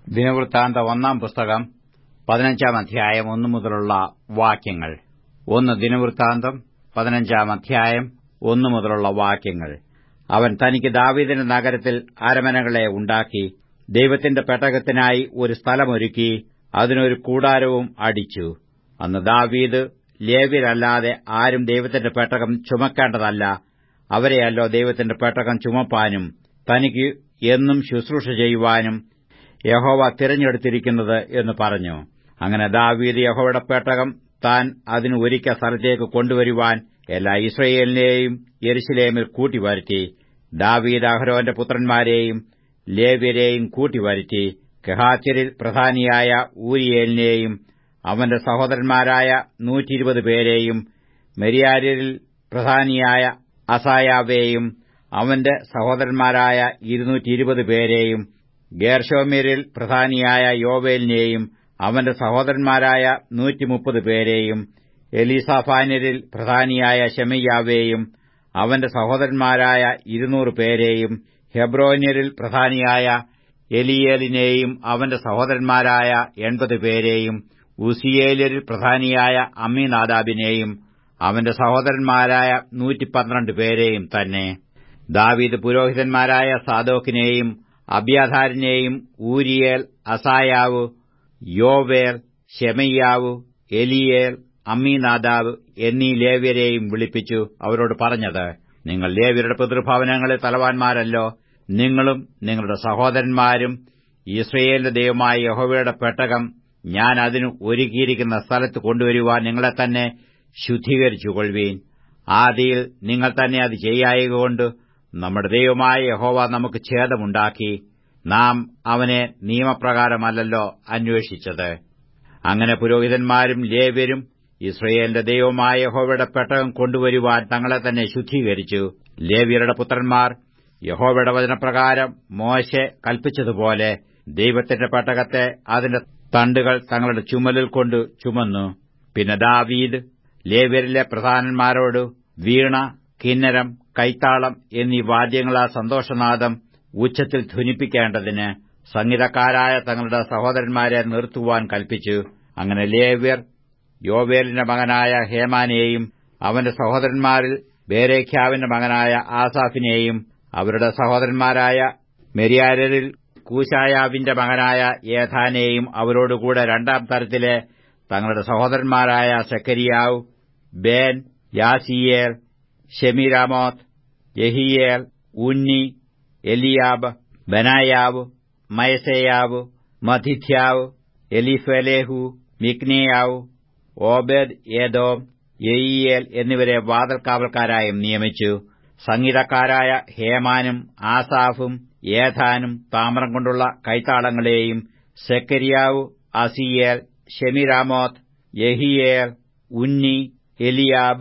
ദിനവൃത്താന്ത ഒന്നാം പുസ്തകം പതിനഞ്ചാം അധ്യായം ഒന്നു മുതലുള്ള വാക്യങ്ങൾ ഒന്ന് ദിനവൃത്താന്തം പതിനഞ്ചാം അധ്യായം ഒന്നു മുതലുള്ള വാക്യങ്ങൾ അവൻ തനിക്ക് ദാവീദിന്റെ നഗരത്തിൽ അരമനകളെ ഉണ്ടാക്കി ദൈവത്തിന്റെ പെട്ടകത്തിനായി ഒരു സ്ഥലമൊരുക്കി അതിനൊരു കൂടാരവും അടിച്ചു അന്ന് ദാവീദ് ലേവ്യരല്ലാതെ ആരും ദൈവത്തിന്റെ പെട്ടകം ചുമക്കേണ്ടതല്ല അവരെയല്ലോ ദൈവത്തിന്റെ പെട്ടകം ചുമപ്പാനും തനിക്ക് എന്നും ശുശ്രൂഷ ചെയ്യുവാനും യഹോവ തിരഞ്ഞെടുത്തിരിക്കുന്നത് എന്ന് പറഞ്ഞു അങ്ങനെ ദാവീദ് യഹോവയുടെ പെട്ടകം താൻ അതിന് ഒരുക്കിയ സ്ഥലത്തേക്ക് കൊണ്ടുവരുവാൻ എല്ലാ ഇസ്രയേലിനെയും യെരുശലേമിൽ കൂട്ടിവരുത്തി ദാവീദ് അഹരോന്റെ പുത്രന്മാരെയും ലേവ്യരെയും കൂട്ടിവരുത്തി കെഹാത്യരിൽ പ്രധാനിയായ ഊരിയേലിനെയും അവന്റെ സഹോദരന്മാരായ നൂറ്റിയിരുപത് പേരെയും മെരിയാര്യരിൽ പ്രധാനിയായ അസായാവേയും അവന്റെ സഹോദരന്മാരായ ഇരുന്നൂറ്റിയിരുപത് പേരെയും ഗേർഷോമ്യരിൽ പ്രധാനിയായ യോവേലിനെയും അവന്റെ സഹോദരന്മാരായ നൂറ്റിമുപ്പത് പേരെയും എലീസാഫാന്യരിൽ പ്രധാനിയായ ഷെമയ്യാവേയും അവന്റെ സഹോദരന്മാരായ ഇരുന്നൂറ് പേരെയും ഹെബ്രോന്യരിൽ പ്രധാനിയായ എലിയേലിനെയും അവന്റെ സഹോദരന്മാരായ എൺപത് പേരെയും ഉസിയേലിയരിൽ പ്രധാനിയായ അമ്മിനാദാബിനെയും അവന്റെ സഹോദരന്മാരായ നൂറ്റിപ്പന്ത്രണ്ട് പേരെയും തന്നെ ദാവീദ് പുരോഹിതന്മാരായ സാദോക്കിനെയും അബ്യാധാരിനെയും ഊരിയേൽ അസായാവ് യോവേൽ ഷെമയ്യാവ് എലിയേൽ അമ്മീനാദാവ് എന്നീ ലേവ്യരെയും വിളിപ്പിച്ചു അവരോട് പറഞ്ഞത് നിങ്ങൾ ലേവ്യരുടെ പിതൃഭവനങ്ങളിൽ തലവാന്മാരല്ലോ നിങ്ങളും നിങ്ങളുടെ സഹോദരന്മാരും ഇസ്രയേലിന്റെ ദൈവമായ യഹോവയുടെ പെട്ടകം ഞാൻ അതിന് ഒരുക്കിയിരിക്കുന്ന സ്ഥലത്ത് കൊണ്ടുവരുവാൻ നിങ്ങളെ തന്നെ ശുദ്ധീകരിച്ചുകൊള്ളുവീൻ ആദിയിൽ നിങ്ങൾ തന്നെ അത് ചെയ്യായകൊണ്ട് നമ്മുടെ ദൈവമായ യഹോവ നമുക്ക് ഛേദമുണ്ടാക്കി നാം അവനെ നിയമപ്രകാരമല്ലല്ലോ അന്വേഷിച്ചത് അങ്ങനെ പുരോഹിതന്മാരും ലേവ്യരും ഇസ്രയേലിന്റെ ദൈവമായ യഹോവയുടെ പെട്ടകം കൊണ്ടുവരുവാൻ തങ്ങളെ തന്നെ ശുദ്ധീകരിച്ചു ലേവ്യരുടെ പുത്രന്മാർ യഹോവയുടെ വചനപ്രകാരം മോശെ കൽപ്പിച്ചതുപോലെ ദൈവത്തിന്റെ പെട്ടകത്തെ അതിന്റെ തണ്ടുകൾ തങ്ങളുടെ ചുമലിൽ കൊണ്ട് ചുമന്നു പിന്നെ ദാവീദ് ലേവ്യരിലെ പ്രധാനന്മാരോട് വീണ കിന്നരം കൈത്താളം എന്നീ വാദ്യങ്ങളാ സന്തോഷനാദം ഉച്ചത്തിൽ ധ്വനിപ്പിക്കേണ്ടതിന് സംഗീതക്കാരായ തങ്ങളുടെ സഹോദരന്മാരെ നിർത്തുവാൻ കൽപ്പിച്ചു അങ്ങനെ ലേവ്യർ യോവേലിന്റെ മകനായ ഹേമാനെയും അവന്റെ സഹോദരന്മാരിൽ ബേരേഖ്യാവിന്റെ മകനായ ആസാഫിനെയും അവരുടെ സഹോദരന്മാരായ മെരിയാരിൽ കൂശായാവിന്റെ മകനായ ഏഥാനെയും അവരോടുകൂടെ രണ്ടാം തരത്തിലെ തങ്ങളുടെ സഹോദരന്മാരായ Zechariah Ben Jaaziel Shemiramoth Jehiel Unni Eliab Benaiah Maaseiah Mattithiah Eliphelehu മിക്നേയാവ് ഓബേദ് ഏദോം യെയിയേൽ എന്നിവരെ വാതിൽക്കാവൽക്കാരായും നിയമിച്ചു സംഗീതക്കാരായ ഹേമാനും ആസാഫും ഏഥാനും താമ്രം കൊണ്ടുള്ള കൈത്താളങ്ങളെയും സെക്കരിയാവ് അസിയേൽ ഷെമിരാമോത്ത് യഹിയേൽ ഉന്നി എലിയാബ്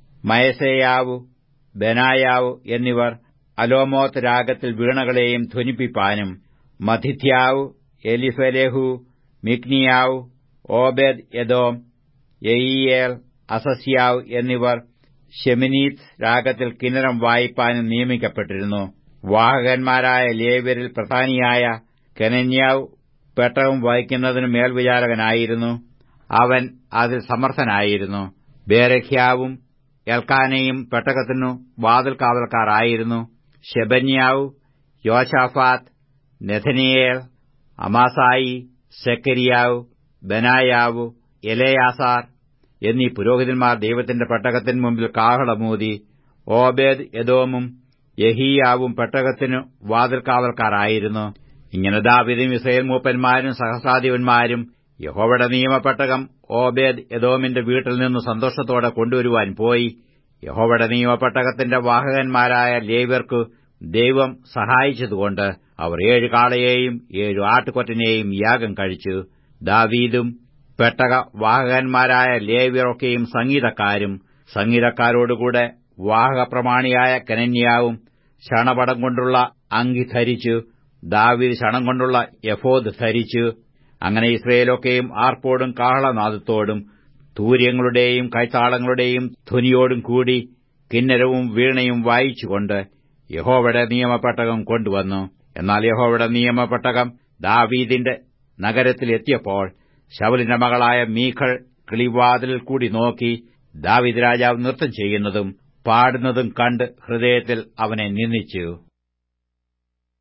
മയസേയാവു ബനായാവ് എന്നിവർ അലോമോത്ത് രാഗത്തിൽ വീണകളെയും ധ്വനിപ്പിപ്പാനും മധിഥ്യാവ് എലിഫലേഹു മിക്നിയാവ് ഓബേദ് യദോം യെയിയേൽ അസസ്യാവ് എന്നിവർ ഷെമിനീത്ത് രാഗത്തിൽ കിന്നരം വായിപ്പാനും നിയമിക്കപ്പെട്ടിരുന്നു വാഹകന്മാരായ ലേവ്യരിൽ പ്രധാനിയായ കെനന്യാവ് പെട്ടകം വഹിക്കുന്നതിന് മേൽവിചാരകനായിരുന്നു അവൻ അതിൽ സമർത്ഥനായിരുന്നു ബേരഖ്യാവും എൽക്കാനയും പെട്ടകത്തിനു വാതിൽ കാവൽക്കാരായിരുന്നു ഷെബന്യാവ് യോശാഫാത്ത് നെഥനിയേൽ അമാസായി സെക്കരിയാവ് ബനായാവു എലയാസാർ എന്നീ പുരോഹിതന്മാർ ദൈവത്തിന്റെ പെട്ടകത്തിന് മുമ്പിൽ കാഹളമൂതി ഓബേദ് യദോമും യഹീയാവും പെട്ടകത്തിനു വാതിൽ കാവൽക്കാരായിരുന്നു ഇങ്ങനെ ദാവിദും ഇസ്രയേൽ മൂപ്പന്മാരും സഹസ്രാധിപന്മാരും യഹോവയുടെ നിയമപ്പെട്ടകം ഓബേദ് യദോമിന്റെ വീട്ടിൽ നിന്ന് സന്തോഷത്തോടെ കൊണ്ടുവരുവാൻ പോയി യഹോവയുടെ നിയമപ്പെട്ടകത്തിന്റെ വാഹകന്മാരായ ലേവ്യർക്ക് ദൈവം സഹായിച്ചതുകൊണ്ട് അവർ ഏഴ് കാളയെയും ഏഴു ആട്ടുകൊറ്റനെയും യാഗം കഴിച്ചു ദാവീദും പെട്ടക വാഹകന്മാരായ ലേവ്യറൊക്കെയും സംഗീതക്കാരും സംഗീതക്കാരോടുകൂടെ വാഹകപ്രമാണിയായ കനന്യാവും ശണപടം കൊണ്ടുള്ള അങ്കി ധരിച്ചു ദാവീദ് ശണം കൊണ്ടുള്ള യഫോദ് ധരിച്ചു അങ്ങനെ ഇസ്രയേലൊക്കെയും ആർപ്പോടും കാഹളനാദത്തോടും തൂര്യങ്ങളുടെയും കൈത്താളങ്ങളുടെയും ധ്വനിയോടും കൂടി കിന്നരവും വീണയും വായിച്ചുകൊണ്ട് യഹോവയുടെ നിയമപ്പെട്ടകം കൊണ്ടുവന്നു എന്നാൽ യഹോവയുടെ നിയമപ്പെട്ടകം ദാവീദിന്റെ നഗരത്തിൽ എത്തിയപ്പോൾ ശവലിന്റെ മകളായ മീഖൾ കിളിവാതിലിൽ കൂടി നോക്കി ദാവിദ് രാജാവ് നൃത്തം ചെയ്യുന്നതും പാടുന്നതും കണ്ട് ഹൃദയത്തിൽ അവനെ നിന്ദിച്ചു